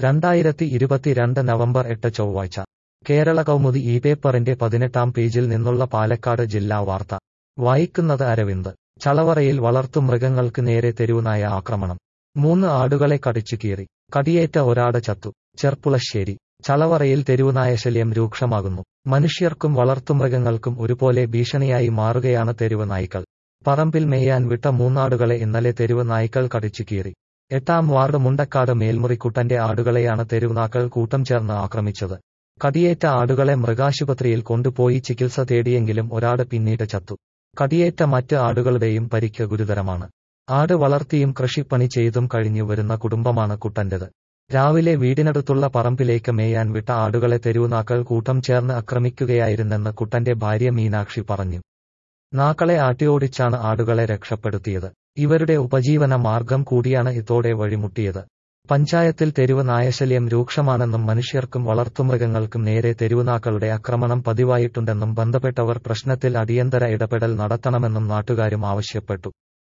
രണ്ടായിരത്തി ഇരുപത്തിരണ്ട് നവംബർ എട്ട് ചൊവ്വാഴ്ച കേരള കൗമുദി ഈ പേപ്പറിന്റെ പതിനെട്ടാം പേജിൽ നിന്നുള്ള പാലക്കാട് ജില്ലാ വാർത്ത വായിക്കുന്നത് അരവിന്ദ് ചളവറയിൽ വളർത്തുമൃഗങ്ങൾക്ക് നേരെ തെരുവുനായ ആക്രമണം മൂന്ന് ആടുകളെ കടിച്ചു കീറി കടിയേറ്റ ഒരാട് ചത്തു ചെർപ്പുളശ്ശേരി ചളവറയിൽ തെരുവുനായ ശല്യം രൂക്ഷമാകുന്നു മനുഷ്യർക്കും വളർത്തുമൃഗങ്ങൾക്കും ഒരുപോലെ ഭീഷണിയായി മാറുകയാണ് തെരുവ് നായ്ക്കൾ പറമ്പിൽ മേയാൻ വിട്ട മൂന്നാടുകളെ ഇന്നലെ തെരുവ് നായ്ക്കൾ കടിച്ചു കീറി എട്ടാം വാർഡ് മുണ്ടക്കാട് മേൽമുറിക്കുട്ടന്റെ ആടുകളെയാണ് തെരുവുനാക്കൾ കൂട്ടം ചേർന്ന് ആക്രമിച്ചത് കടിയേറ്റ ആടുകളെ മൃഗാശുപത്രിയിൽ കൊണ്ടുപോയി ചികിത്സ തേടിയെങ്കിലും ഒരാട് പിന്നീട് ചത്തു കടിയേറ്റ മറ്റ് ആടുകളുടെയും പരിക്ക് ഗുരുതരമാണ് ആട് വളർത്തിയും കൃഷിപ്പണി ചെയ്തും കഴിഞ്ഞു വരുന്ന കുടുംബമാണ് കുട്ടന്റേത് രാവിലെ വീടിനടുത്തുള്ള പറമ്പിലേക്ക് മേയാൻ വിട്ട ആടുകളെ തെരുവുനാക്കൾ കൂട്ടം ചേർന്ന് ആക്രമിക്കുകയായിരുന്നെന്ന് കുട്ടന്റെ ഭാര്യ മീനാക്ഷി പറഞ്ഞു നാക്കളെ ആട്ടിയോടിച്ചാണ് ആടുകളെ രക്ഷപ്പെടുത്തിയത് ഇവരുടെ ഉപജീവന മാർഗം കൂടിയാണ് ഇതോടെ വഴിമുട്ടിയത് പഞ്ചായത്തിൽ തെരുവ് നായശല്യം രൂക്ഷമാണെന്നും മനുഷ്യർക്കും വളർത്തുമൃഗങ്ങൾക്കും നേരെ തെരുവുനാക്കളുടെ ആക്രമണം പതിവായിട്ടുണ്ടെന്നും ബന്ധപ്പെട്ടവർ പ്രശ്നത്തിൽ അടിയന്തര ഇടപെടൽ നടത്തണമെന്നും നാട്ടുകാരും ആവശ്യപ്പെട്ടു